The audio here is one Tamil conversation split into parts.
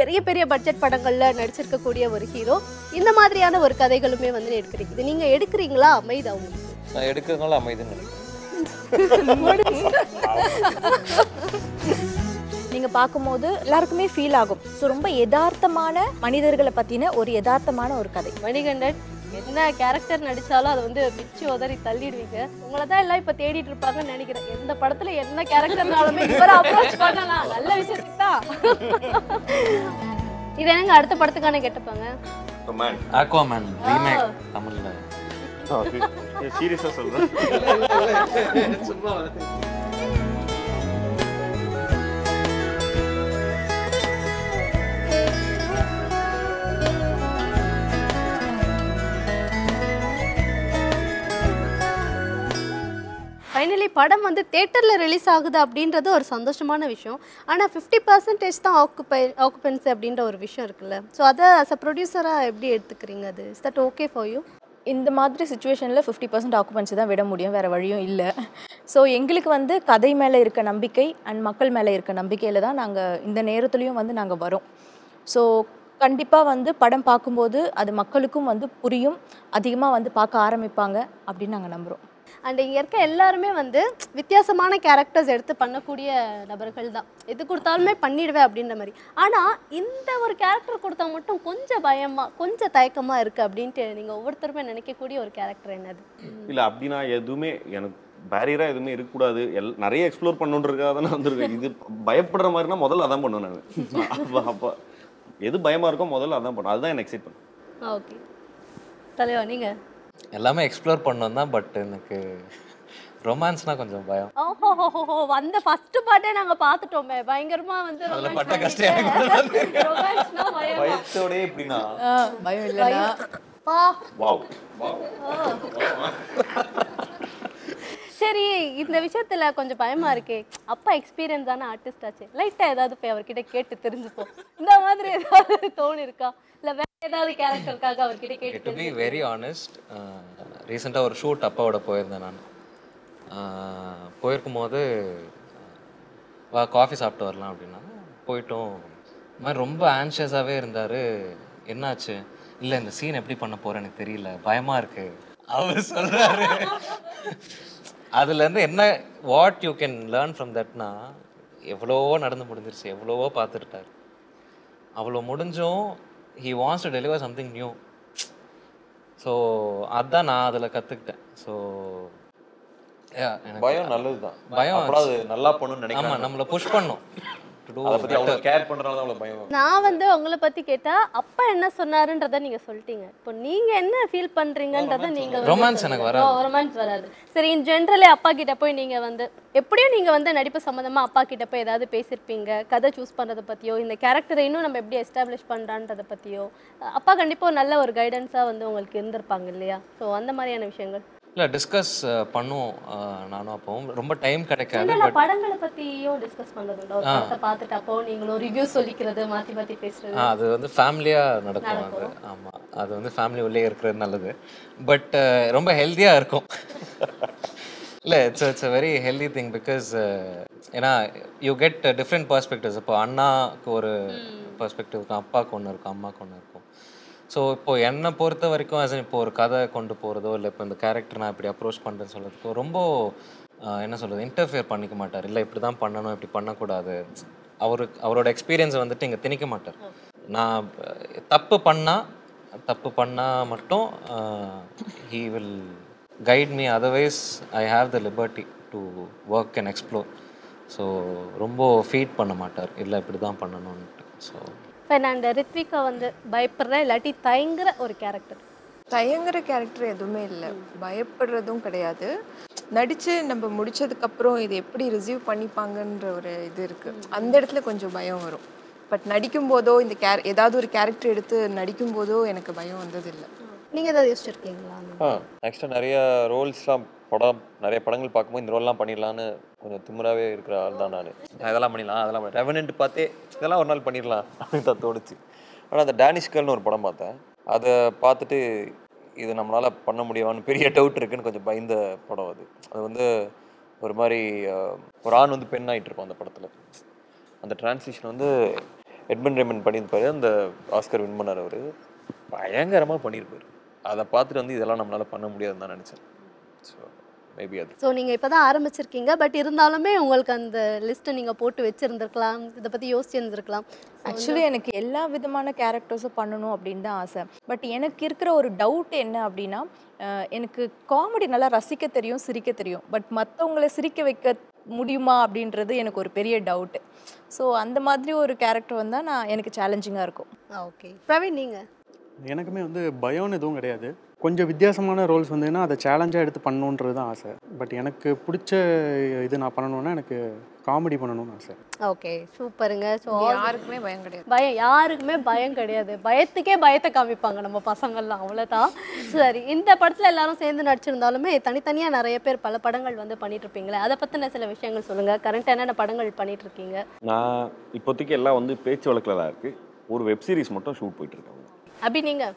பெரிய பெரிய பட்ஜெட் படங்கள்ல நடிச்சிருக்கக்கூடிய ஒரு ஹீரோ இந்த மாதிரியான ஒரு கதைகளுமே வந்து எடுக்கிறீங்க இது நீங்க எடுக்கிறீங்களா அமைதா உங்களுக்கு நான் எடுக்கிறதுனால அமைதின்னு நினைக்கிறேன் நீங்க பார்க்கும்போது எல்லாருக்குமே ஃபீல் ஆகும் ஸோ ரொம்ப யதார்த்தமான மனிதர்களை பத்தின ஒரு யதார்த்தமான ஒரு கதை மணிகண்டன் என்ன கேரக்டர் நடிச்சாலும் அதை வந்து பிச்சு உதறி தள்ளிடுவீங்க உங்களை தான் எல்லாம் இப்ப தேடிட்டு இருப்பாங்கன்னு நினைக்கிறேன் எந்த படத்துல என்ன கேரக்டர்னாலுமே இவரை அப்ரோச் பண்ணலாம் நல்ல விஷயத்துக்கு தான் இது என்னங்க அடுத்த படத்துக்கான கேட்டுப்பாங்க ரொமான் ஆக்வாமேன் ரீமேக் தமிழ்ல சீரியஸா சொல்றேன் ஃபைனலி படம் வந்து தேட்டரில் ரிலீஸ் ஆகுது அப்படின்றது ஒரு சந்தோஷமான விஷயம் ஆனால் ஃபிஃப்டி பர்சன்டேஜ் தான் ஆக்குபை ஆக்குபென்சி அப்படின்ற ஒரு விஷயம் இருக்குல்ல ஸோ அதை அஸ் அ ப்ரொடியூசராக எப்படி எடுத்துக்கிறீங்க அது is that okay for you இந்த மாதிரி சுச்சுவேஷனில் ஃபிஃப்டி பர்சன்ட் ஆக்குபன்சி தான் விட முடியும் வேறு வழியும் இல்லை ஸோ எங்களுக்கு வந்து கதை மேலே இருக்க நம்பிக்கை அண்ட் மக்கள் மேலே இருக்க நம்பிக்கையில் தான் நாங்கள் இந்த நேரத்துலையும் வந்து நாங்கள் வரோம் ஸோ கண்டிப்பாக வந்து படம் பார்க்கும்போது அது மக்களுக்கும் வந்து புரியும் அதிகமாக வந்து பார்க்க ஆரம்பிப்பாங்க அப்படின்னு நாங்கள் நம்புகிறோம் அண்ட் இங்கே இருக்க எல்லாருமே வந்து வித்தியாசமான கேரக்டர்ஸ் எடுத்து பண்ணக்கூடிய நபர்கள் தான் எது கொடுத்தாலுமே பண்ணிடுவேன் அப்படின்ற மாதிரி ஆனால் இந்த ஒரு கேரக்டர் கொடுத்தா மட்டும் கொஞ்சம் பயமாக கொஞ்சம் தயக்கமாக இருக்குது அப்படின்ட்டு நீங்கள் ஒவ்வொருத்தருமே நினைக்கக்கூடிய ஒரு கேரக்டர் என்னது இல்ல அப்படின்னா எதுவுமே எனக்கு பேரியரா எதுவுமே இருக்கக்கூடாது எல் நிறைய எக்ஸ்ப்ளோர் பண்ணுன்றதுக்காக தான் நான் வந்திருக்கேன் இது பயப்படுற மாதிரினா முதல்ல அதான் பண்ணுவேன் நான் அப்ப அப்ப எது பயமா இருக்கோ முதல்ல அதான் பண்ணுவேன் அதுதான் எனக்கு எக்ஸைட் பண்ணும் ஓகே தலைவா நீங்கள் எல்லாமே எக்ஸ்ப்ளோர் பண்ணோம் தான் பட் எனக்கு ரொமான்ஸ்னா கொஞ்சம் பயம் ஓஹோ அந்த ஃபர்ஸ்ட் பாட்டே நாங்க பார்த்துட்டோமே பயங்கரமா வந்து அதுல romance பட்ட கஷ்டம் பண்ணிட்டு. எனக்கு Romance-னா பயமா? பயத்தோடே எப்படின்னா பயம் இல்லைன்னா பா. வாவ் சரி இந்த விஷயத்துல கொஞ்சம் பயமா இருக்கே அப்பா எக்ஸ்பீரியன்ஸ் ஆன ஆர்டிஸ்ட் ஆச்சு லைட்டா ஏதாவது போய் அவர்கிட்ட கேட்டு தெரிஞ்சுப்போம் இந்த மாதிரி ஏதாவது தோணு இருக்கா இல்ல வேற ஏதாவது கேரக்டருக்காக அவர்கிட்ட கேட்டு டு பி வெரி ஆனஸ்ட் ரீசெண்டாக ஒரு ஷூட் அப்பாவோட போயிருந்தேன் நான் போயிருக்கும் போது வா காஃபி சாப்பிட்டு வரலாம் அப்படின்னா போயிட்டோம் இந்த மாதிரி ரொம்ப ஆன்ஷியஸாகவே இருந்தார் என்னாச்சு இல்லை இந்த சீன் எப்படி பண்ண போகிறேன் எனக்கு தெரியல பயமாக இருக்கு அவர் சொல்கிறாரு அதுலேருந்து என்ன what you can learn from தட்னா எவ்வளவோ நடந்து முடிஞ்சிருச்சு எவ்வளவோ பார்த்துருட்டார் அவ்வளோ முடிஞ்சும் he wants to deliver something new so அதான் நான் அதில் கற்றுக்கிட்டேன் ஸோ பயம் நல்லதுதான் பயம் அப்பலாம் அது நல்லா பண்ணுன்னு ஆமாம் நினைக்கிறேன் நம்மளை புஷ் பண்ணும் டு அதை பத்தி அவ்வளவு கேர் பண்றதுனால தான் அவ்வளவு பயம் வரும். நான் வந்து உங்களை பத்தி கேட்டா அப்பா என்ன சொன்னாருன்றத நீங்க சொல்லிட்டீங்க இப்போ நீங்க என்ன ஃபீல் பண்றீங்கன்றத நீங்க Romance எனக்கு வராது. ரொமான்ஸ் வராது சரி இன் ஜென்ரலே அப்பா கிட்ட போய் நீங்க வந்து எப்படியும் நீங்க வந்து நடிப்பு சம்மந்தமா அப்பா கிட்ட போய் ஏதாவது பேசியிருப்பீங்க கதை சூஸ் பண்றத பத்தியோ இந்த கேரக்டரை இன்னும் நம்ம எப்படி எஸ்டாப்ளிஷ் பண்றான்றத பத்தியோ அப்பா கண்டிப்பா ஒரு நல்ல ஒரு கைடன்ஸா வந்து உங்களுக்கு இருந்திருப்பாங்க இல்லையா ஸோ அந்த மாதிரியான விஷயங்கள் இல்லை டிஸ்கஸ் பண்ணுவோம் அஹ், நானும் அப்பவும் ரொம்ப டைம் கிடைக்காது இல்ல பட் படங்களை பத்தியும் டிஸ்கஸ் பண்றது உண்டா ஒரு படத்தை பார்த்துட்டு அப்போ நீங்களும் ரிவ்யூ சொல்லிக்கிறது மாத்தி மாத்தி பேசுறது அது வந்து ஃபேமிலியாக நடக்கும் அது ஆமாம் அது வந்து ஃபேமிலி உள்ளே இருக்கிறது நல்லது பட் ரொம்ப ஹெல்த்தியாக இருக்கும் இல்லை it's it's a very healthy thing because ஏன்னா யூ கெட் டிஃப்ரெண்ட் பர்ஸ்பெக்டிவ்ஸ் இப்போ அண்ணாக்கு ஒரு பர்ஸ்பெக்டிவ் இருக்கும் அப்பாவுக்கு ஒன்று இருக்கும் அம்மாவுக்கு ஒன்று இருக்கும் ஸோ இப்போ என்னை பொறுத்த வரைக்கும் as in இப்போ ஒரு கதை கொண்டு போகிறதோ இல்லை இப்போ இந்த கேரக்டர் நான் இப்படி அப்ரோச் பண்ணுறேன்னு சொல்கிறதுக்கோ ரொம்ப ஆஹ், என்ன சொல்கிறது இன்டர்ஃபியர் பண்ணிக்க மாட்டார் இல்லை இப்படி தான் பண்ணணும் இப்படி பண்ணக்கூடாது அவருக்கு அவரோட எக்ஸ்பீரியன்ஸை வந்துட்டு இங்கே திணிக்க மாட்டார் நான் அஹ், தப்பு பண்ணால் தப்பு பண்ணால் மட்டும் he will guide me otherwise I have the liberty to work and explore so ரொம்ப ஃபீட் பண்ண மாட்டார் இல்லை இப்படி தான் பண்ணணும்ன்ட்டு ஸோ ஃபெர்னாண்ட் ரித்விகா வந்து பயப்படுற இல்லாட்டி தயங்குற ஒரு கேரக்டர் தயங்குற கேரக்டர் எதுவுமே இல்லை பயப்படுறதும் கிடையாது நடித்து நம்ம முடிச்சதுக்கப்புறம் இது எப்படி ரிசீவ் பண்ணிப்பாங்கன்ற ஒரு இது இருக்குது அந்த இடத்துல கொஞ்சம் பயம் வரும் பட் நடிக்கும் போதோ இந்த கேர ஏதாவது ஒரு கேரக்டர் எடுத்து நடிக்கும் போதோ எனக்கு பயம் வந்ததில்லை நீங்க ஏதாவது யோசிச்சிருக்கீங்களா ஆ நெக்ஸ்ட்டு நிறைய ரோல்ஸ்லாம் படம் நிறைய படங்கள் பார்க்கும்போது இந்த ரோல்லாம் பண்ணிடலான்னு கொஞ்சம் திமிராவே இருக்கிற ஆள் தான் நான் இதெல்லாம் பண்ணிடலாம் அதெல்லாம் பண்ணி ரெவனன்ட் பார்த்தே இதெல்லாம் ஒரு நாள் பண்ணிடலாம் அப்படின்னு தான் தோணுச்சு ஆனால் அந்த டேனிஷ் கேர்ள்னு ஒரு படம் பார்த்தேன் அதை பார்த்துட்டு இது நம்மளால் பண்ண முடியுமான்னு பெரிய டவுட் இருக்குன்னு கொஞ்சம் பயந்த படம் அது அது வந்து ஒரு மாதிரி அஹ், ஒரு ஆண் வந்து பெண் ஆயிட்டு இருப்பான் அந்த படத்தில் அந்த டிரான்ஸ்லேஷன் வந்து எட்மன் ரேமன் பண்ணியிருப்பாரு அந்த ஆஸ்கர் வின் பண்ணார் அவர் பயங்கரமாக பண்ணியிருப்பாரு அதை பார்த்துட்டு வந்து இதெல்லாம் நம்மளால பண்ண முடியாதுன்னு தான் நினச்சேன் ஸோ மேபி அது ஸோ நீங்கள் இப்போ தான் ஆரம்பிச்சிருக்கீங்க பட் இருந்தாலுமே உங்களுக்கு அந்த லிஸ்ட்டை நீங்கள் போட்டு வச்சுருந்துருக்கலாம் இதை பற்றி யோசிச்சிருந்துருக்கலாம் ஆக்சுவலி எனக்கு எல்லா விதமான கேரக்டர்ஸும் பண்ணணும் அப்படின்னு தான் ஆசை பட் எனக்கு இருக்கிற ஒரு டவுட் என்ன அப்படின்னா அஹ், எனக்கு காமெடி நல்லா ரசிக்க தெரியும் சிரிக்க தெரியும் பட் மற்றவங்கள சிரிக்க வைக்க முடியுமா அப்படின்றது எனக்கு ஒரு பெரிய டவுட்டு ஸோ அந்த மாதிரி ஒரு கேரக்டர் வந்தால் நான் எனக்கு சேலஞ்சிங்காக இருக்கும் ஓகே பிரவீன் நீங்கள் எனக்குமே வந்து பயம்னு எதுவும் கிடையாது கொஞ்சம் வித்தியாசமான ரோல்ஸ் வந்ததுன்னா அதை சேலஞ்சாக எடுத்து பண்ணணுன்றது தான் ஆசை பட் எனக்கு பிடிச்ச இது நான் பண்ணணும்னா எனக்கு காமெடி பண்ணணும்னு ஆசை ஓகே சூப்பருங்க ஸோ யாருக்குமே பயம் கிடையாது பயம் யாருக்குமே பயம் கிடையாது பயத்துக்கே பயத்தை காமிப்பாங்க நம்ம பசங்கள்லாம் அவ்வளோதான் சரி இந்த படத்தில் எல்லாரும் சேர்ந்து நடிச்சிருந்தாலுமே தனித்தனியாக நிறைய பேர் பல படங்கள் வந்து பண்ணிட்டு இருப்பீங்களே அதை பற்றின சில விஷயங்கள் சொல்லுங்கள் கரண்ட் என்னென்ன படங்கள் பண்ணிட்டு இருக்கீங்க நான் இப்போதைக்கு எல்லாம் வந்து பேச்சு வழக்கில் தான் இருக்குது ஒரு வெப் சீரிஸ் மட்டும் ஷூட் போயிட்டு இருக்காங்க அபி நீங்கள்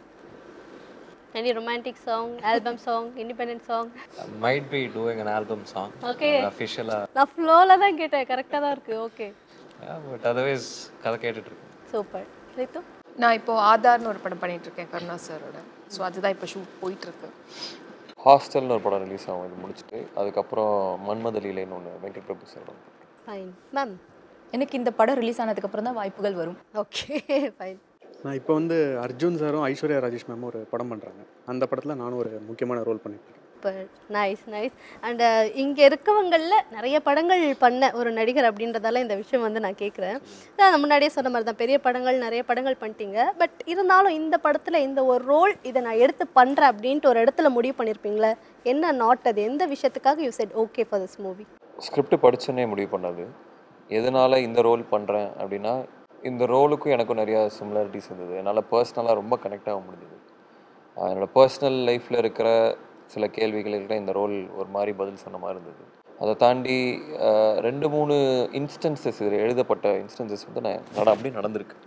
any romantic song album song independent song might be doing an album song okay அஃபிஷியலாக நான் ஃப்ளோவில் தான் கேட்டேன் கரெக்டாக தான் இருக்குது ஓகே பட் அதர்வைஸ் கதை கேட்டுட்டு இருக்கேன் சூப்பர் ரித்து நான் இப்போ ஆதார்னு ஒரு படம் பண்ணிட்டு இருக்கேன் கருணா சாரோட ஸோ அதுதான் இப்போ ஷூட் போயிட்டு இருக்கு ஹாஸ்டல்னு ஒரு படம் ரிலீஸ் ஆகும் இது முடிச்சுட்டு அதுக்கப்புறம் மன்மத லீலைன்னு ஒன்று வெங்கட் பிரபு சார் வந்து ஃபைன் மேம் எனக்கு இந்த படம் ரிலீஸ் ஆனதுக்கப்புறம் தான் வாய்ப்புகள் வரும் ஓகே ஃபைன் நான் இப்போ வந்து அர்ஜுன் சாரும் ஐஸ்வர்யா ராஜேஷ் மேமும் ஒரு படம் பண்ணுறாங்க அந்த படத்தில் நானும் ஒரு முக்கியமான ரோல் பண்ணியிருக்கேன் சூப்பர் நைஸ் நைஸ் அண்ட் இங்கே இருக்கவங்களில் நிறைய படங்கள் பண்ண ஒரு நடிகர் அப்படின்றதால இந்த விஷயம் வந்து நான் கேட்குறேன் நான் முன்னாடியே சொன்ன மாதிரி தான் பெரிய படங்கள் நிறைய படங்கள் பண்ணிட்டீங்க பட் இருந்தாலும் இந்த படத்தில் இந்த ஒரு ரோல் இதை நான் எடுத்து பண்ணுறேன் அப்படின்ட்டு ஒரு இடத்துல முடிவு பண்ணியிருப்பீங்களே என்ன நாட் அது எந்த விஷயத்துக்காக you said okay for this movie script படிச்சோன்னே முடிவு பண்ணது எதனால இந்த ரோல் பண்ணுறேன் அப்படின்னா இந்த ரோலுக்கும் எனக்கும் நிறையா சிமிலாரிட்டிஸ் இருந்தது என்னால் பர்சனலாக ரொம்ப கனெக்ட் ஆக முடிஞ்சது ஆஹ் என்னோட பர்சனல் லைஃப்பில் இருக்கிற சில கேள்விகளுக்கு இந்த ரோல் ஒரு மாதிரி பதில் சொன்ன மாதிரி இருந்தது அதை தாண்டி ஆஹ் ரெண்டு மூணு இன்ஸ்டன்சஸ் இதில் எழுதப்பட்ட இன்ஸ்டன்சஸ் வந்து நான் நட அப்படி நடந்திருக்கு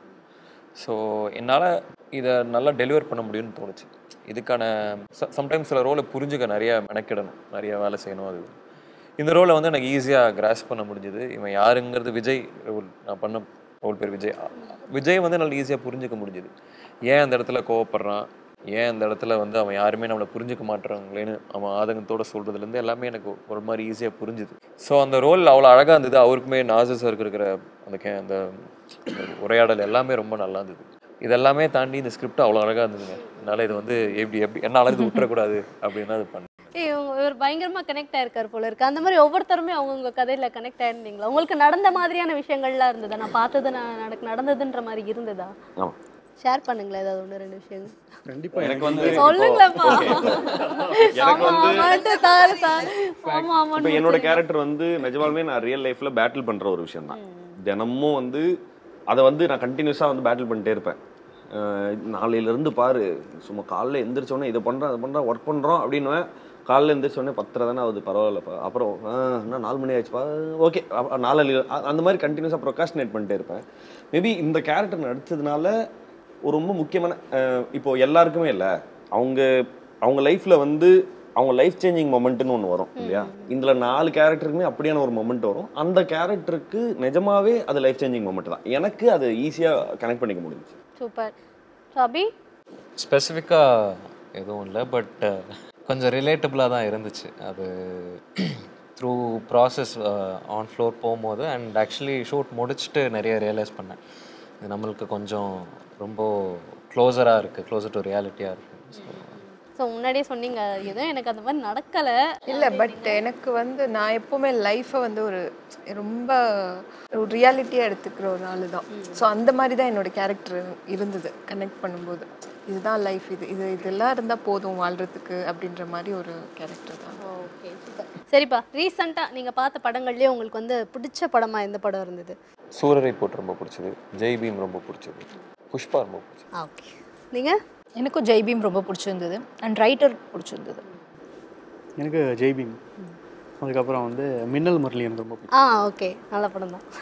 ஸோ என்னால் இதை நல்லா டெலிவர் பண்ண முடியும்னு தோணுச்சு இதுக்கான சம்டைம்ஸ் சில ரோலை புரிஞ்சுக்க நிறைய மெனக்கிடணும் நிறைய வேலை செய்யணும் அது இந்த ரோலை வந்து எனக்கு ஈஸியாக கிராஸ் பண்ண முடிஞ்சுது இவன் யாருங்கிறது விஜய் ரோல் நான் பண்ண ரோல் பேர் விஜய் அ- விஜய் வந்து நல்லா ஈஸியாக புரிஞ்சுக்க முடிஞ்சுது ஏன் அந்த இடத்துல கோவப்படுறான் ஏன் அந்த இடத்துல வந்து அவன் யாருமே நம்மளை புரிஞ்சுக்க மாட்டாங்களேன்னு அவன் ஆதங்கத்தோட சொல்கிறதுலேருந்து எல்லாமே எனக்கு ஒரு மாதிரி ஈஸியாக புரிஞ்சுது ஸோ அந்த ரோல் அவ்வளோ அழகாக இருந்தது அவருக்குமே நாசஸ் சாருக்கு இருக்கிற அந்த கே அந்த உரையாடல் எல்லாமே ரொம்ப நல்லா இருந்தது இதெல்லாமே தாண்டி இந்த ஸ்கிரிப்ட் அவ்வளோ அழகாக இருந்ததுங்க என்னால் இது வந்து எப்படி எப்படி என்னால் இது விட்டுறக்கூடாது அப்படின்னு அது பண்ணேன் ஏய் இவங்க இவர் பயங்கரமாக கனெக்ட் ஆயிருக்காரு போல இருக்கு அந்த மாதிரி ஒவ்வொருத்தருமே அவங்கவுங்க கதையில் கனெக்ட் ஆயிருந்தீங்களா உங்களுக்கு நடந்த மாதிரியான விஷயங்கள்லாம் இருந்ததா நான் பார்த்தது நான் நடக்கு நடந்ததுன்ற மாதிரி இருந்ததா ஆமாம் ஷேர் பண்ணுங்களேன் ஏதாவது ஒன்று ரெண்டு விஷயங்கள் கண்டிப்பாக எனக்கு வந்து சொல்லுங்களேப்பா எனக்கு ஆமா வந்து ஆமான்ட்டு தாரு தாரு ஆமா இப்போ ஆமான்னு என்னோட கேரக்டர் வந்து நிஜமாலுமே நான் ரியல் லைஃப்ல பேட்டில் பண்ற ஒரு விஷயம் தான் தினமும் வந்து அதை வந்து நான் கண்டினியூஸாக வந்து பேட்டில் பண்ணிட்டே இருப்பேன் அஹ் நாளையில இருந்து பாரு சும்மா காலைல எந்திரிச்சோடனே இதை பண்றோம் அதை பண்றோம் ஒர்க் பண்றோம் அப்படின்னு காலைல எந்திரிச்சோடனே பத்தரை தானே ஆகுது பரவாயில்லப்பா அப்புறம் "ஆஹ், இன்னும் நாலு மணி ஆயிடுச்சுப்பா ஓகே நாலு அந்த மாதிரி கண்டினியூஸாக ப்ரொகாஸ்டினேட் பண்ணிட்டே இருப்பேன் மேபி இந்த கேரக்டர் நடிச்சதுனால ஒரு ரொம்ப முக்கியமான அஹ், இப்போ எல்லாருக்குமே இல்லை அவங்க அவங்க லைஃப்ல வந்து அவங்க லைஃப் சேஞ்சிங் மொமெண்ட்னு ஒன்று வரும் இல்லையா இதுல நாலு கேரக்டருக்குமே அப்படியான ஒரு மொமெண்ட் வரும் அந்த கேரக்டருக்கு நிஜமாவே அது லைஃப் சேஞ்சிங் மொமெண்ட் தான் எனக்கு அது ஈஸியாக கனெக்ட் பண்ணிக்க முடிஞ்சுச்சு சூப்பர் ஸோ அபி ஸ்பெசிஃபிக்காக எதுவும் இல்லை பட் கொஞ்சம் ரிலேட்டபிளாக தான் இருந்துச்சு அது த்ரூ ப்ராசஸ் ஆன் ஃப்ளோர் போகும்போது அண்ட் ஆக்சுவலி ஷூட் முடிச்சுட்டு நிறைய ரியலைஸ் பண்ணேன் இது நம்மளுக்கு கொஞ்சம் ரொம்ப க்ளோஸராக இருக்குது க்ளோசர் டு ரியாலிட்டியாக இருக்குது ஸோ ஸோ முன்னாடியே சொன்னீங்க எதுவும் எனக்கு அந்த மாதிரி நடக்கலை இல்லை பட் எனக்கு வந்து நான் எப்போவுமே லைஃப்பை வந்து ஒரு ரொம்ப ஒரு ரியாலிட்டியாக எடுத்துக்கிற ஒரு ஆள் தான் ஸோ அந்த மாதிரி தான் என்னோட கேரக்டர் இருந்தது கனெக்ட் பண்ணும்போது இதுதான் லைஃப் இது இது இதெல்லாம் இருந்தால் போதும் வாழ்கிறதுக்கு அப்படின்ற மாதிரி ஒரு கேரக்டர் தான் ஓகே சூப்பர் சரிப்பா ரீசெண்டாக நீங்கள் பார்த்த படங்கள்லேயே உங்களுக்கு வந்து பிடிச்ச படமாக எந்த படம் இருந்தது சூரரை போட்டு ரொம்ப பிடிச்சது ஜெய் பீம் ரொம்ப பிடிச்சது புஷ்பா ரொம்ப பிடிச்சது ஓகே நீங்கள் எனக்கும் ஜெய்பீம் ரொம்ப பிடிச்சிருந்தது அண்ட் ரைட்டர் பிடிச்சிருந்தது எனக்கு ஜெய்பீம் அதுக்கப்புறம் வந்து மின்னல் முரளி எனக்கு ரொம்ப பிடிக்கும் ஆ ஓகே நல்ல படம் தான்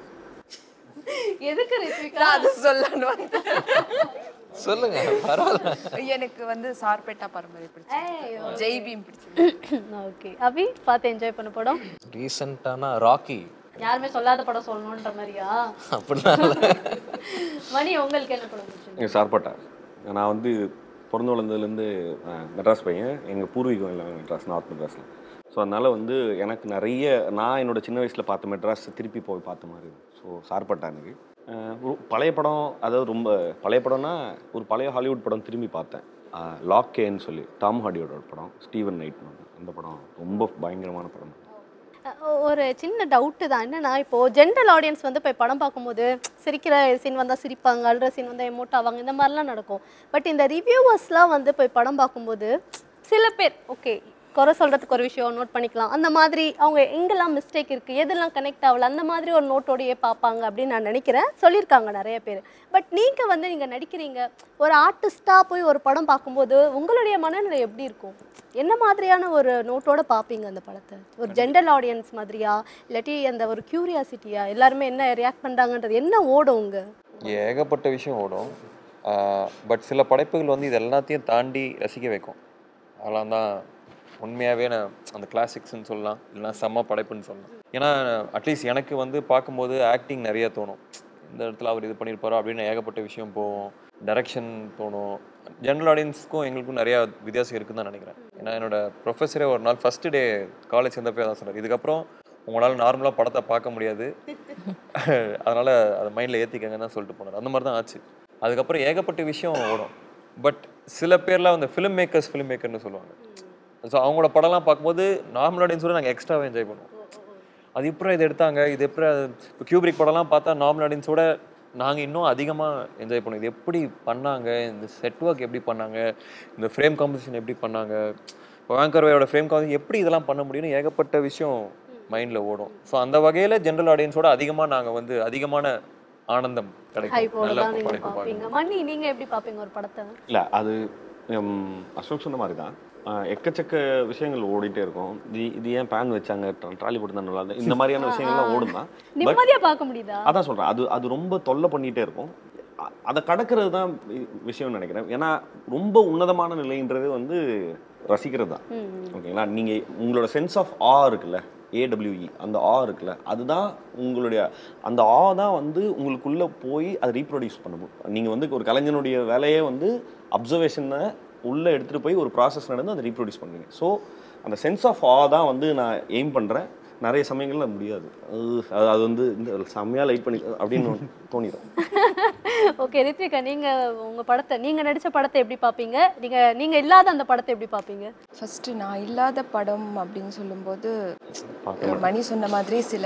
எதுக்கு ரித்விகா அது சொல்லணும் வந்தேன். சொல்லுங்க பரவாயில்ல எனக்கு வந்து சார்பேட்டா பரம்பரை பிடிச்சது ஜெய் பீம் பிடிச்சது ஓகே அபி பார்த்து என்ஜாய் பண்ண படம் ரீசெண்டான ராக்கி யாருமே சொல்லாத படம் சொல்லணுன்ற மாதிரியா அப்படிலாம் இல்ல. மணி உங்களுக்கு என்ன படம் பிடிச்சிருக்கு எங்கள் சார்பட்டா நான் வந்து பிறந்து வளர்ந்ததுலேருந்து அஹ், மெட்ராஸ் பையன் எங்கள் பூர்வீகம் எல்லாம் மெட்ராஸ் நார்த் மெட்ராஸில் ஸோ அதனால் வந்து எனக்கு நிறைய நான் என்னோட சின்ன வயசில் பார்த்த மெட்ராஸ் திருப்பி போய் பார்த்த மாதிரி ஸோ சார்பட்டா எனக்கு அஹ், ஒரு பழைய படம் அதாவது ரொம்ப பழைய படம்னா ஒரு பழைய ஹாலிவுட் படம் திரும்பி பார்த்தேன் லாக்கேன்னு சொல்லி டாம் ஹார்டியோட ஒரு படம் ஸ்டீவன் நைட் அந்த படம் ரொம்ப பயங்கரமான படம் அஹ் ஒரு சின்ன டவுட்டு தான் என்னன்னா இப்போ ஜென்ரல் ஆடியன்ஸ் வந்து போய் படம் பார்க்கும்போது சிரிக்கிற சீன் வந்தால் சிரிப்பாங்க அழுற சீன் வந்தால் எமோட் ஆவாங்க இந்த மாதிரிலாம் நடக்கும் பட் இந்த ரிவ்யூவர்ஸ்லாம் வந்து போய் படம் பார்க்கும்போது சில பேர் ஓகே குறை சொல்கிறதுக்கு ஒரு விஷயம் நோட் பண்ணிக்கலாம் அந்த மாதிரி அவங்க எங்கெல்லாம் மிஸ்டேக் இருக்குது எதெல்லாம் கனெக்ட் ஆகல அந்த மாதிரி ஒரு நோட்டோடையே பார்ப்பாங்க அப்படின்னு நான் நினைக்கிறேன் சொல்லியிருக்காங்க நிறைய பேர் பட் நீங்கள் வந்து நீங்கள் நடிக்கிறீங்க ஒரு ஆர்டிஸ்ட்டாக போய் ஒரு படம் பார்க்கும்போது உங்களுடைய மனநிலை எப்படி இருக்கும் என்ன மாதிரியான ஒரு நோட்டோட பார்ப்பீங்க அந்த படத்தை ஒரு ஜென்ரல் ஆடியன்ஸ் மாதிரியா இல்லாட்டி அந்த ஒரு கியூரியாசிட்டியா எல்லாருமே என்ன ரியாக்ட் பண்ணுறாங்கன்றது என்ன ஓடும் உங்க ஏகப்பட்ட விஷயம் ஓடும் பட் சில படைப்புகள் வந்து இது எல்லாத்தையும் தாண்டி ரசிக்க வைக்கும் அதெல்லாம் தான் உண்மையாகவே நான் அந்த கிளாசிக்ஸ்னு சொல்லலாம் இல்லைனா செம்ம படைப்புன்னு சொல்லலாம் ஏன்னா அட்லீஸ்ட் எனக்கு வந்து பார்க்கும்போது ஆக்டிங் நிறைய தோணும் இந்த இடத்துல அவர் இது பண்ணியிருப்பாரோ அப்படின்னு ஏகப்பட்ட விஷயம் போகும் டைரக்ஷன் தோணும் ஜென்ரல் ஆடியன்ஸ்க்கும் எங்களுக்கும் நிறையா வித்தியாசம் இருக்குன்னு தான் நினைக்கிறேன் ஏன்னா என்னோட ப்ரொஃபஸரே ஒரு நாள் ஃபஸ்ட்டு டே காலேஜ் சேர்ந்தப்போ தான் சொன்னார் இதுக்கப்புறம் உங்களால் நார்மலாக படத்தை பார்க்க முடியாது அதனால் அதை மைண்டில் ஏற்றிக்கங்கன்னு தான் சொல்லிட்டு போனார் அந்த மாதிரி தான் ஆச்சு அதுக்கப்புறம் ஏகப்பட்ட விஷயம் ஓடும் பட் சில பேர்லாம் வந்து ஃபிலிம் மேக்கர்ஸ் ஃபிலிம் மேக்கர்னு சொல்லுவாங்க ஸோ அவங்களோட படம்லாம் பார்க்கும்போது நார்மல் ஆடியன்ஸோட நாங்கள் எக்ஸ்ட்ராவாக என்ஜாய் பண்ணுவோம் அது எப்படி இது எடுத்தாங்க இது எப்படி இப்போ கியூபிரிக் படம்லாம் பார்த்தா நார்மல் ஆடியன்ஸோட நாங்கள் இன்னும் அதிகமாக என்ஜாய் பண்ணுவோம் இது எப்படி பண்ணாங்க இந்த செட் ஒர்க் எப்படி பண்ணாங்க இந்த ஃப்ரேம் காம்போசிஷன் எப்படி பண்ணாங்க இப்போ வேங்கர்வையோட ஃப்ரேம் காம்போசிஷன் எப்படி இதெல்லாம் பண்ண முடியும்னு ஏகப்பட்ட விஷயம் மைண்டில் ஓடும் ஸோ அந்த வகையில் ஜென்ரல் ஆடியன்ஸோட அதிகமாக நாங்கள் வந்து அதிகமான ஆனந்தம் கிடைக்கும் ஹைப்போட நல்ல தான் நீங்க படைப்பு பார்ப்பீங்க பார்க்கணும் மணி நீங்க எப்படி பார்ப்பீங்க ஒரு படத்தை இல்லை அது ஹம், அசோக் சொன்ன மாதிரி தான் ஆஹ் எக்கச்சக்க விஷயங்கள் ஓடிட்டே இருக்கும் இது இது ஏன் பேன் வச்சாங்க ட்ராலி போட்டு தான் நல்லா இருந்தது. இந்த மாதிரியான விஷயங்கள்லாம் ஓடும் தான் பட் நிம்மதியா பார்க்க முடியுதா அதான் சொல்கிறேன் அது அது ரொம்ப தொல்லை பண்ணிகிட்டே இருக்கும் அ- அதை கடக்கிறது தான் வி- விஷயம்னு நினைக்கிறேன் ஏன்னா ரொம்ப உன்னதமான நிலைன்றது வந்து ரசிக்கிறது தான் ஓகேங்களா நீங்கள் உங்களோட சென்ஸ் ஆஃப் ஆ இருக்குல்ல ஏடபிள்யூஇ அந்த ஆ இருக்குல்ல அதுதான் உங்களுடைய அந்த ஆ தான் வந்து உங்களுக்குள்ளே போய் அதை ரீப்ரொடியூஸ் பண்ணணும் நீங்கள் வந்து ஒரு கலைஞனுடைய வேலையே வந்து அப்சர்வேஷனை உள்ளே எடுத்துகிட்டு போய் ஒரு ப்ராசஸ் நடந்து அதை ரீப்ரொடியூஸ் பண்ணுவீங்க ஸோ அந்த சென்ஸ் ஆஃப் ஆ தான் வந்து நான் எய்ம் பண்ணுறேன் நிறைய சமயங்கள்ல முடியாது அஹ் அது அது வந்து இந்த செம்மையாக லைட் பண்ணி அப்படின்னு தோணிடும் ஓகே ரித்விகா நீங்க உங்க படத்தை நீங்க நடிச்ச படத்தை எப்படி பார்ப்பீங்க நீங்க நீங்க இல்லாத அந்த படத்தை எப்படி பார்ப்பீங்க ஃபஸ்ட்டு நான் இல்லாத படம் அப்படின்னு சொல்லும்போது பார்க்க மணி சொன்ன மாதிரி சில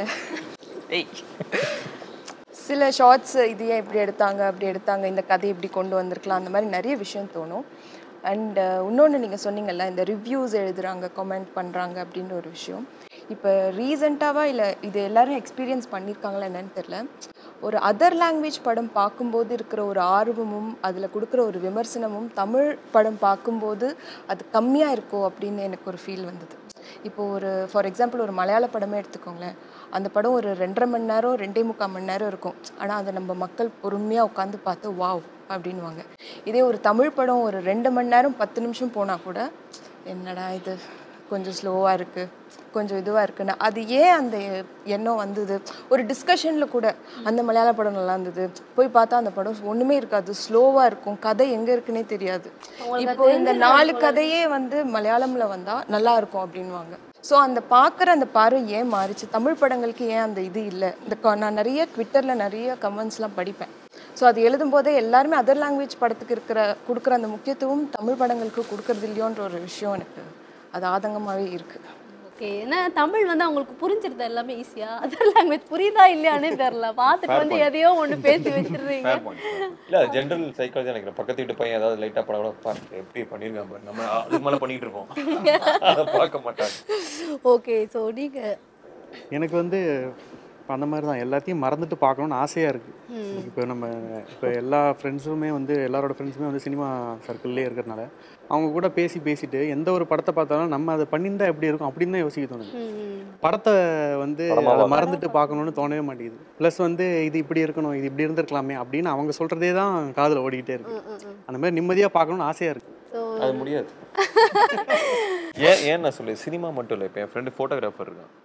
சில ஷார்ட்ஸ் இது ஏன் இப்படி எடுத்தாங்க அப்படி எடுத்தாங்க இந்த கதை இப்படி கொண்டு வந்திருக்கலாம் அந்த மாதிரி நிறைய விஷயம் தோணும் அண்ட் இன்னொன்று நீங்கள் சொன்னீங்கல்ல இந்த ரிவ்யூஸ் எழுதுறாங்க கமெண்ட் பண்ணுறாங்க அப்படின்ற ஒரு விஷயம் இப்போ ரீசெண்டாவா இல்லை இது எல்லாரும் எக்ஸ்பீரியன்ஸ் பண்ணியிருக்காங்களா என்னன்னு தெரில ஒரு அதர் லாங்குவேஜ் படம் பார்க்கும்போது இருக்கிற ஒரு ஆர்வமும் அதில் கொடுக்குற ஒரு விமர்சனமும் தமிழ் படம் பார்க்கும்போது அது கம்மியாக இருக்கோ அப்படின்னு எனக்கு ஒரு ஃபீல் வந்தது இப்போ ஒரு ஃபார் எக்ஸாம்பிள் ஒரு மலையாள படமே எடுத்துக்கோங்களேன் அந்த படம் ஒரு ரெண்டரை மணி நேரம் ரெண்டே முக்கால் மணி நேரம் இருக்கும் ஆனால் அதை நம்ம மக்கள் பொறுமையாக உட்காந்து பார்த்து வாவ் அப்படின்வாங்க இதே ஒரு தமிழ் படம் ஒரு ரெண்டு மணி நேரம் பத்து நிமிஷம் போனால் கூட என்னடா இது கொஞ்சம் ஸ்லோவாக இருக்குது கொஞ்சம் இதுவாக இருக்குன்னு அது ஏன் அந்த எண்ணம் வந்தது ஒரு டிஸ்கஷனில் கூட அந்த மலையாள படம் நல்லா இருந்தது போய் பார்த்தா அந்த படம் ஒன்றுமே இருக்காது ஸ்லோவாக இருக்கும் கதை எங்கே இருக்குன்னே தெரியாது இப்போ இந்த நாலு கதையே வந்து மலையாளம்ல வந்தால் நல்லா இருக்கும் அப்படின்வாங்க ஸோ அந்த பார்க்குற அந்த பார்வை ஏன் மாறிச்சு தமிழ் படங்களுக்கு ஏன் அந்த இது இல்லை இந்த க- நான் நிறைய ட்விட்டரில் நிறைய கமெண்ட்ஸ்லாம் படிப்பேன் ஸோ அது எழுதும் போதே எல்லாருமே அதர் லாங்குவேஜ் படத்துக்கு இருக்கிற கொடுக்குற அந்த முக்கியத்துவம் தமிழ் படங்களுக்கு கொடுக்கறது இல்லையோன்ற ஒரு விஷயம் எனக்கு அது ஆதங்கமாகவே இருக்குது ஓகே ஏன்னா தமிழ் வந்து அவங்களுக்கு புரிஞ்சிருது எல்லாமே ஈஸியா அதர் லாங்குவேஜ் புரியுதா இல்லையானே தெரியல பார்த்துட்டு வந்து எதையோ ஒண்ணு பேசி வச்சிடுறீங்க ஃபேர் பாயிண்ட் இல்ல ஜென்ரல் சைக்காலஜி நினைக்கிறேன் பக்கத்து வீட்டு பையன் ஏதாவது லைட்டா பண்ண கூட பாரு எப்படி பண்ணிருக்கான் பாரு நம்ம அதுக்கு மேல பண்ணிட்டு இருப்போம் அதை பார்க்க மாட்டாங்க ஓகே ஸோ நீங்க எனக்கு வந்து இப்ப அந்த மாதிரி தான் எல்லாத்தையும் மறந்துட்டு பார்க்கணும்னு ஆசையாக இருக்குது இப்போ நம்ம இப்போ எல்லா ஃப்ரெண்ட்ஸுமே வந்து எல்லாரோட ஃப்ரெண்ட்ஸுமே வந்து சினிமா சர்க்கிள்லேயே இருக்கிறனால அவங்க கூட பேசி பேசிட்டு எந்த ஒரு படத்தை பார்த்தாலும் நம்ம அதை பண்ணியிருந்தா எப்படி இருக்கும் அப்படின்னு தான் யோசிக்க தோணுது படத்தை வந்து அதை மறந்துட்டு பார்க்கணும்னு தோணவே மாட்டேங்குது ப்ளஸ் வந்து இது இப்படி இருக்கணும் இது இப்படி இருந்திருக்கலாமே அப்படின்னு அவங்க சொல்கிறதே தான் காதில் ஓடிக்கிட்டே இருக்கு அந்த மாதிரி நிம்மதியாக பார்க்கணும்னு ஆசையாக இருக்குது ஸோ அது முடியாது ஏன் ஏன் நான் சொல்லு சினிமா மட்டும் இல்லை இப்போ என் ஃப்ரெண்டு ஃபோட்டோகிராஃபர் இருக்கான்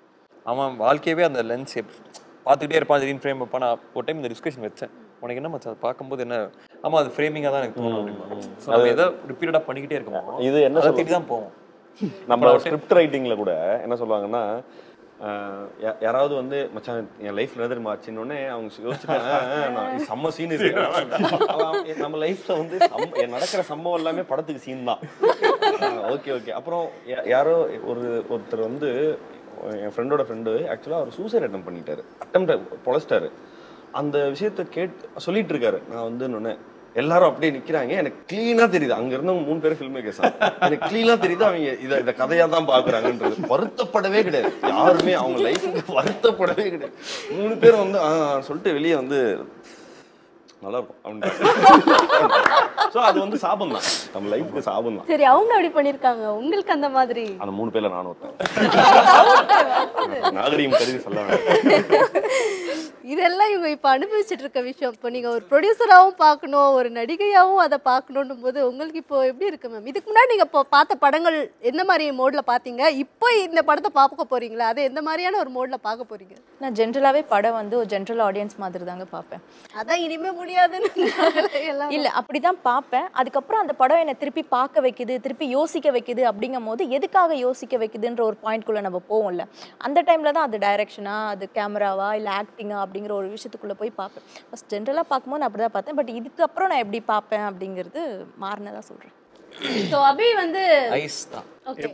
அவன் வாழ்க்கையவே அந்த லென்ஸ் பார்த்துக்கிட்டே இருப்பான் திடீர்னு ஃப்ரேம் வைப்பான் நான் ஒரு டைம் இந்த டிஸ்கஷன் வச்சேன் உனக்கு என்ன மச்சான் அதை பார்க்கும்போது என்ன ஆமா அது ஃப்ரேமிங்காக தான் எனக்கு தோணும் அப்படிமா ஸோ நம்ம எதை ரிப்பீட்டடாக பண்ணிக்கிட்டே இருக்கோம் இது என்ன அதை சொல்ல- தேடி தான் போவோம் நம்ம ஸ்கிரிப்ட் ரைட்டிங்ல கூட என்ன சொல்லுவாங்கன்னா ஆஹ் யா- யாராவது வந்து மச்சான் என் லைஃப்ல எது தெரியுமா ஆச்சுன்னொடனே அவங்க யோசிச்சுட்டாங்க "ஆ, ஆ, நான் இது செம்ம சீன் இருக்கு அவன் அவன் நம்ம லைஃப்ல வந்து சம்- என் நடக்கிற சம்பவம் எல்லாமே படத்துக்கு சீன் தான் ஓகே ஓகே அப்புறம் யா- யாரோ ஒரு ஒருத்தர் வந்து என் ஃப்ரெண்டோட ஃப்ரெண்டு ஆக்சுவலாக அவர் சூசைட் அட்டம் பண்ணிட்டாரு அட்டம் பொழைச்சிட்டாரு அந்த விஷயத்த கேட் சொல்லிட்டு இருக்காரு நான் வந்து இன்னொன்னு எல்லாரும் அப்படியே நிக்கிறாங்க எனக்கு கிளீனா தெரியுது அங்க இருந்தவங்க மூணு பேரும் ஃபில்ம் மேக்கர்ஸ் எனக்கு கிளீனா தெரியுது அவங்க இத இந்த கதையா தான் பாக்குறாங்கன்றது வருத்தப்படவே கிடையாது யாருமே அவங்க லைஃபுக்கு வருத்தப்படவே கிடையாது மூணு பேரும் வந்து ஆ சொல்லிட்டு வெளியே வந்து நல்லா இருக்கும் அப்படின்னு ஸோ அது வந்து சாபம் தான் நம்ம லைஃப்க்கு சாபம் தான் சரி அவங்க அப்படி பண்ணிருக்காங்க உங்களுக்கு அந்த மாதிரி அந்த மூணு பேர்ல நானும் ஒருத்தன் நாகரீகம் கருதி சொல்ல இதெல்லாம் இவங்க இப்ப அனுபவிச்சுட்டு இருக்க விஷயம் இப்போ நீங்க ஒரு ப்ரொடியூசராகவும் பார்க்கணும் ஒரு நடிகையாகவும் அதை பார்க்கணும் போது உங்களுக்கு இப்போ எப்படி இருக்கு மேம் இதுக்கு முன்னாடி நீங்க இப்போ பார்த்த படங்கள் எந்த மாதிரி மோட்ல பார்த்தீங்க இப்போ இந்த படத்தை பார்க்க போறீங்களா அதை எந்த மாதிரியான ஒரு மோட்ல பார்க்க போறீங்க நான் ஜென்ரலாகவே படம் வந்து ஒரு ஜென்ரல் ஆடியன்ஸ் மாதிரி தாங்க பார்ப்பேன் அதான் இனிமே முடியாதுன்னு எல்லாம் இல்ல அப்படிதான் பார்ப்பேன் அதுக்கப்புறம் அந்த படம் என்னை திருப்பி பார்க்க வைக்குது திருப்பி யோசிக்க வைக்குது அப்படிங்கும் போது எதுக்காக யோசிக்க வைக்குதுன்ற ஒரு பாயிண்ட்குள்ள நம்ம போவோம்ல அந்த டைம்ல தான் அது டைரக்ஷனா அது கேமராவா இல்ல ஆக்டிங்கா அப்படிங்கிற ஒரு விஷயத்துக்குள்ள போய் பார்ப்பேன் ஃபர்ஸ்ட் ஜென்ரலாக பார்க்கும்போது நான் அப்படிதான் பார்த்தேன் பட் இதுக்கப்புறம் நான் எப்படி பார்ப்பேன் அப்படிங்கிறது மாறினதா சொல்றேன் ஸோ அபி வந்து ஐஸ் தான் ஓகே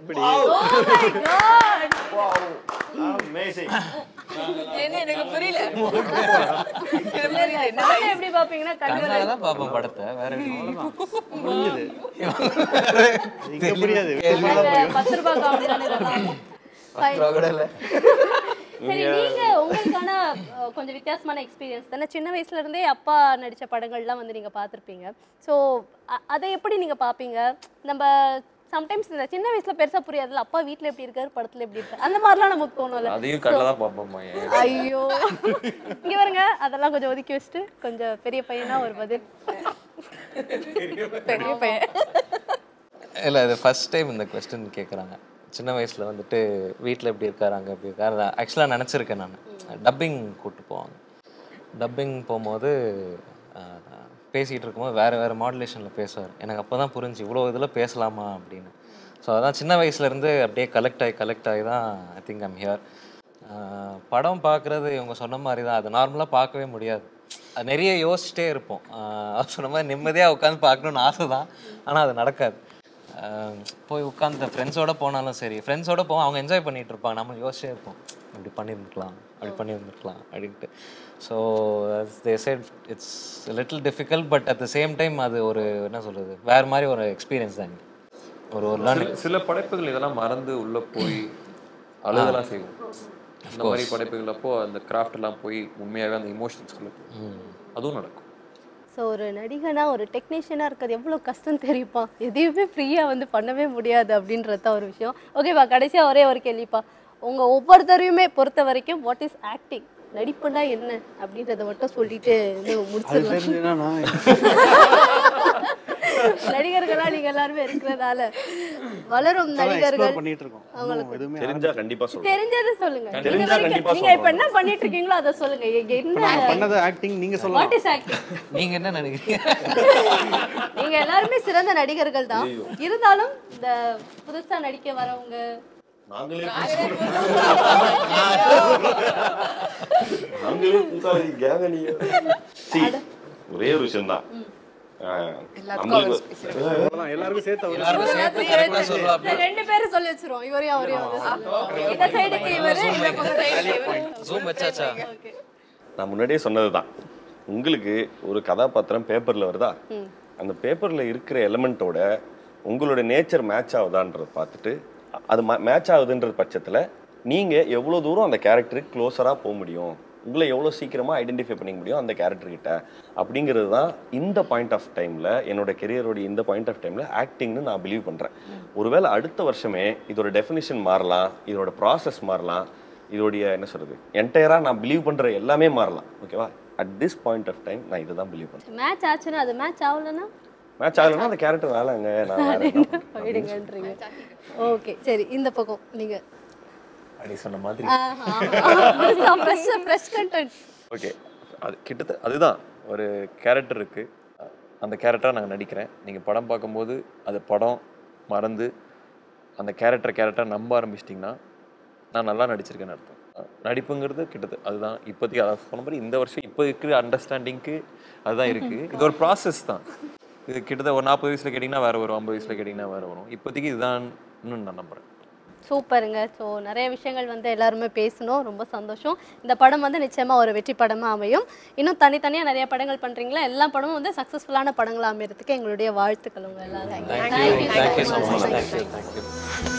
எனக்கு புரியல எப்படி பார்ப்பீங்கன்னா கண்ணு கண்ணால தான் பார்ப்போம் படத்தை வேற எப்படி இங்க புரியாது அந்த பத்து ரூபாய் காமெடி தானே இதெல்லாம் Fine. சரி நீங்க உங்களுக்கான அஹ், கொஞ்சம் வித்தியாசமான எக்ஸ்பீரியன்ஸ் தானே சின்ன வயசுல இருந்தே அப்பா நடிச்ச படங்கள்லாம் வந்து நீங்க பார்த்திருப்பீங்க ஸோ அதை எப்படி நீங்க பார்ப்பீங்க நம்ம சம்டைம்ஸ் இந்த சின்ன வயசுல பெருசா புரியாதுல்ல அப்பா வீட்ல எப்படி இருக்காரு படத்துல எப்படி இருக்காரு அந்த மாதிரிலாம் நமக்கு தோணும்ல அதையும் கண்ணில் தான் பார்ப்போம்மா ஏன் ஐயோ இங்க பாருங்க அதெல்லாம் கொஞ்சம் ஒதுக்கி வச்சுட்டு கொஞ்சம் பெரிய பையனா ஒரு பதில் பெரிய பையன் இல்லை இது ஃபர்ஸ்ட் டைம் இந்த கொஸ்டின் கேட்குறாங்க சின்ன வயசில் வந்துட்டு வீட்டில் எப்படி இருக்காரு அங்கே எப்படி இருக்காரு ஆக்சுவலாக நினச்சிருக்கேன் நான் டப்பிங் கூப்பிட்டு போவாங்க டப்பிங் போகும்போது ஆஹ், பேசிகிட்டு இருக்கும்போது வேறு வேறு மாடுலேஷனில் பேசுவார் எனக்கு அப்போ தான் புரிஞ்சு இவ்வளோ இதில் பேசலாமா அப்படின்னு ஸோ அதான் சின்ன வயசுலேருந்து அப்படியே கலெக்ட் ஆகி கலெக்ட் ஆகி தான் ஐ திங்க் ஐம் ஹியர் படம் பார்க்குறது இவங்க சொன்ன மாதிரி தான் அது நார்மலாக பார்க்கவே முடியாது அது நிறைய யோசிச்சிட்டே இருப்போம் ஆஹ் அவர் சொன்ன மாதிரி நிம்மதியாக உட்காந்து பார்க்கணுன்னு ஆசை தான் ஆனால் அது நடக்காது ஆஹ் போய் உட்காந்து ஃப்ரெண்ட்ஸோட போனாலும் சரி ஃப்ரெண்ட்ஸோட போவோம் அவங்க என்ஜாய் பண்ணிட்டு இருப்பாங்க நம்ம யோசிச்சே இருப்போம் இப்படி பண்ணியிருந்துக்கலாம் அப்படி பண்ணியிருந்துருக்கலாம் அப்படின்ட்டு so they said it's little difficult but at the same time அது ஒரு என்ன சொல்கிறது வேறு மாதிரி ஒரு எக்ஸ்பீரியன்ஸ் தான் ஒரு ஒரு லேர்னிங் சில- சில படைப்புகள் இதெல்லாம் மறந்து உள்ள போய் அழுகலாம் செய்வோம் இந்த மாதிரி படைப்புகள் அப்போ அந்த கிராஃப்ட் எல்லாம் போய் உண்மையாவே அந்த இமோஷன்ஸ்குள்ள அதுவும் நடக்கும் ஸோ ஒரு நடிகனா ஒரு டெக்னீஷியனாக இருக்கிறது எவ்வளோ கஷ்டம் தெரியுப்பா எதையுமே ஃப்ரீயாக வந்து பண்ணவே முடியாது அப்படின்றது தான் ஒரு விஷயம் ஓகேப்பா கடைசியாக ஒரே ஒரு கேள்விப்பா உங்கள் ஒவ்வொருத்தரையுமே பொறுத்த வரைக்கும் வாட் இஸ் ஆக்டிங் நடிப்புனா என்ன அப்படின்றத மட்டும் சொல்லிட்டு இது அது முடிச்சிடலாம் தெரிஞ்சுன்னா நான் நடிகர்களா நீங்க எல்லாருமே இருக்கிறதால வளரும் எக்ஸ்ப்ளோர் நடிகர்கள் பண்ணிட்டு இருக்கோம் இன்னும் எதுவுமே தெரிஞ்சா கண்டிப்பா சொல்றேன் தெரிஞ்சது சொல்லுங்க நீங்க தெரிஞ்சா வரைக்கும் கண்டிப்பா நீங்க இப்ப என்ன பண்ணிட்டு இருக்கீங்களோ அதை சொல்லுங்க எ- என்ன நான் பண்ணது ஆக்டிங் நீங்க சொல்லலாம் வாட் இஸ் ஆக்டிங் நீங்கள் என்ன நினைக்கிறீங்க நீங்க எல்லாருமே சிறந்த நடிகர்கள் தான் இருந்தாலும் இந்த புதுசா நடிக்க வரவங்க நாங்களே நாங்களே கூட்டாளி கேங்க நீங்க See, ஒரே ஒரு விஷயம் தான் அவ்வளவுதான் எல்லாருக்கும் சேர்த்து அவரு சரி, ரெண்டு பேரும் சொல்லி வச்சிருவோம் இவரையும் அவரையும் வந்து சொல்லுங்க. இந்த சைடுக்கு இவரு இந்த பக்கம் side க்கு இவரு. ஜூம் வச்சாச்சா Okay. நான் முன்னாடியே சொன்னதுதான் உங்களுக்கு ஒரு கதாபாத்திரம் பேப்பர்ல வருதா அந்த பேப்பர்ல இருக்கிற எலமெண்ட்டோட உங்களோட நேச்சர் மேட்ச் ஆகுதான்றத பார்த்துட்டு அ- அது மேட்ச் ஆகுதுன்ற பட்சத்துல நீங்க எவ்வளவு தூரம் அந்த கேரக்டருக்கு க்ளோஸரா போக முடியும் உங்களை எவ்வளோ சீக்கிரமா ஐடென்டிஃபை பண்ணிக்க முடியும் அந்த கேரக்டர் கிட்ட அப்படிங்கிறது தான் இந்த பாயிண்ட் ஆஃப் டைம்ல என்னோட கெரியரோட இந்த பாயிண்ட் ஆஃப் டைம்ல ஆக்டிங்னு நான் பிலீவ் பண்றேன் ஒருவேளை அடுத்த வருஷமே இதோட டெஃபினிஷன் மாறலாம் இதோட ப்ராசஸ் மாறலாம் இதோடைய என்ன சொல்றது என்டையரா நான் பிலீவ் பண்ற எல்லாமே மாறலாம் ஓகேவா at this point of time நான் இதை தான் பிலீவ் பண்றேன் மேட்ச் ஆச்சுன்னா அது மேட்ச் ஆகலன்னா மேட்ச் ஆகலைன்னா அந்த கேரக்டர் வேலைங்க நான் வேற என்ன பண்றது? போயிடுங்கன்றீங்க ஓகே சரி இந்த பக்கம் நீங்க அப்படி சொன்ன மாதிரி ஃப்ரெஷ் ஃப்ரெஷ் கண்டென்ட் ஓகே அது கிட்டத்தட்ட அதுதான் ஒரு கேரக்டர் இருக்கு அந்த கேரக்டராக நாங்கள் நடிக்கிறேன் நீங்கள் படம் பார்க்கும்போது அது படம் மறந்து அந்த கேரக்டர் கேரக்டர் நம்ப ஆரம்பிச்சிட்டிங்கன்னா நான் நல்லா நடிச்சிருக்கேன்னு அர்த்தம் அஹ் நடிப்புங்கிறது கிட்டத்தட்ட அதுதான் இப்போதைக்கு அதான் சொன்ன மாதிரி இந்த வருஷம் இப்போ இருக்கிற அண்டர்ஸ்டாண்டிங்க்கு அதுதான் இருக்குது இது ஒரு ப்ராசஸ் தான் இது கிட்டத்தட்ட ஒரு நாற்பது வயசில் கேட்டிங்கன்னா வேறு வரும் ஐம்பது வயசில் கேட்டிங்கன்னா வேறு வரும் இப்போதைக்கு இதுதான் நான் நம்புகிறேன் சூப்பருங்க ஸோ நிறைய விஷயங்கள் வந்து எல்லாருமே பேசணும் ரொம்ப சந்தோஷம் இந்த படம் வந்து நிச்சயமா ஒரு வெற்றி படமா அமையும் இன்னும் தனித்தனியாக நிறைய படங்கள் பண்றீங்களா எல்லா படமும் வந்து சக்ஸஸ்ஃபுல்லான படங்களா அமையறதுக்கு எங்களுடைய வாழ்த்துக்கள் உங்க எல்லாரும் thank you thank you so much thank you thank you